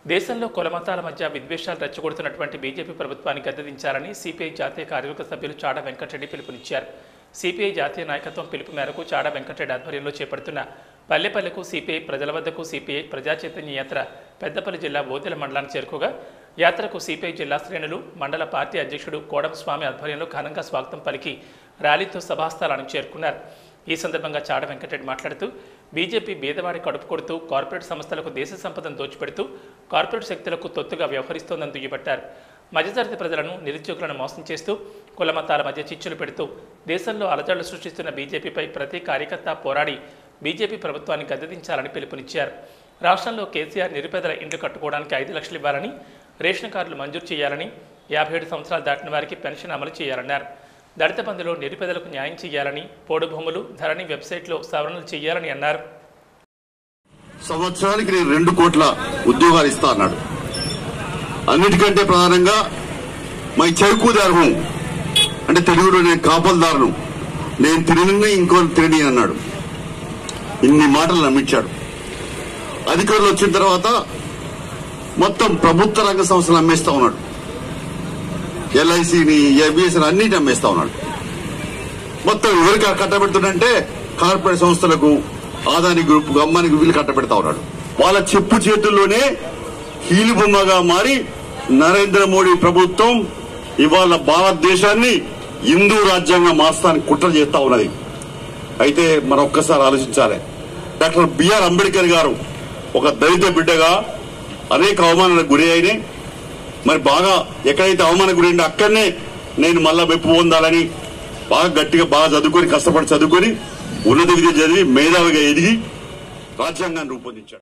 దేశంలో కులమతాల మధ్య విద్వేషాలు రెచ్చగొడుతున్నటువంటి బీజేపీ ప్రభుత్వాన్ని గద్దెదించాలని సిపిఐ జాతీయ కార్యవర్గ సభ్యులు చాడ వెంకటరెడ్డి పిలుపునిచ్చారు సిపిఐ జాతీయ నాయకత్వం పిలుపు మేరకు చాడ వెంకటరెడ్డి ఆధ్వర్యంలో చేపడుతున్న పల్లెపల్లెకు సిపిఐ ప్రజల వద్దకు సిపిఐ ప్రజా చైతన్య యాత్ర పెద్దపల్లి జిల్లా ఓదెల మండలానికి చేరుకోగా యాత్రకు సిపిఐ జిల్లా శ్రేణులు మండల పార్టీ అధ్యక్షుడు కోడం స్వామి ఆధ్వర్యంలో ఘనంగా స్వాగతం పలికి ర్యాలీతో సభాస్థలానికి చేరుకున్నారు ఈ సందర్భంగా చాడ వెంకటరెడ్డి మాట్లాడుతూ బీజేపీ బీదవాడి కడుపు కొడుతూ కార్పొరేట్ సంస్థలకు దేశ సంపదను దోచిపెడుతూ కార్పొరేట్ శక్తులకు తొత్తుగా వ్యవహరిస్తోందని దుయ్యబట్టారు మధ్యతరగతి ప్రజలను నిరుద్యోగులను మోసం చేస్తూ కులమతాల మధ్య చిచ్చులు పెడుతూ దేశంలో అలజడులు సృష్టిస్తున్న బీజేపీపై ప్రతి కార్యకర్త పోరాడి బీజేపీ ప్రభుత్వాన్ని గద్దెదించాలని పిలుపునిచ్చారు రాష్ట్రంలో కేసీఆర్ నిరుపేదల ఇండ్లు కట్టుకోవడానికి ఐదు లక్షలు ఇవ్వాలని రేషన్ కార్డులు మంజూరు చేయాలని యాభై ఏడు సంవత్సరాలు దాటిన వారికి పెన్షన్ అమలు చేయాలన్నారు దళిత బంధులో నిరుపేదలకు న్యాయం చేయాలని పోడు భూములు ధరణి వెబ్సైట్లో సవరణలు చేయాలని అన్నారు సంవత్సరానికి నేను రెండు కోట్ల ఉద్యోగాలు ఇస్తా అన్నాడు అన్నిటికంటే ప్రధానంగా మై చౌకూదారు అంటే తెలుగులో నేను కాపల్దారును నేను తిరిగి ఇంకో తిరిగి అన్నాడు ఇన్ని మాటలు నమ్మించాడు అధికారులు వచ్చిన తర్వాత మొత్తం ప్రభుత్వ రంగ సంస్థలు అమ్మేస్తా ఉన్నాడు ఎల్ఐసిని ఎబిఎస్ని అన్నిటి అమ్మేస్తా ఉన్నాడు మొత్తం ఎవరికి కట్టబెడుతుందంటే కార్పొరేట్ సంస్థలకు ఆదాని గ్రూప్ అమ్మాని వీళ్ళు కట్టబెడతా ఉన్నాడు వాళ్ళ చెప్పు చేతుల్లోనే కీలు బొమ్మగా మారి నరేంద్ర మోడీ ప్రభుత్వం ఇవాళ భారతదేశాన్ని హిందూ రాజ్యాంగం మార్చడానికి కుట్ర చేస్తా ఉన్నది అయితే మరొక్కసారి ఆలోచించాలి డాక్టర్ బిఆర్ అంబేద్కర్ గారు ఒక దళిత బిడ్డగా అనేక అవమానాలకు గురి అయినాయి మరి బాగా ఎక్కడైతే అవమానం గురి అయిందో అక్కడనే నేను మళ్ళా మెప్పు పొందాలని బాగా గట్టిగా బాగా చదువుకొని కష్టపడి చదువుకొని ఉన్నత విద్య చదివి మేధావిగా ఎదిగి రాజ్యాంగాన్ని రూపొందించాడు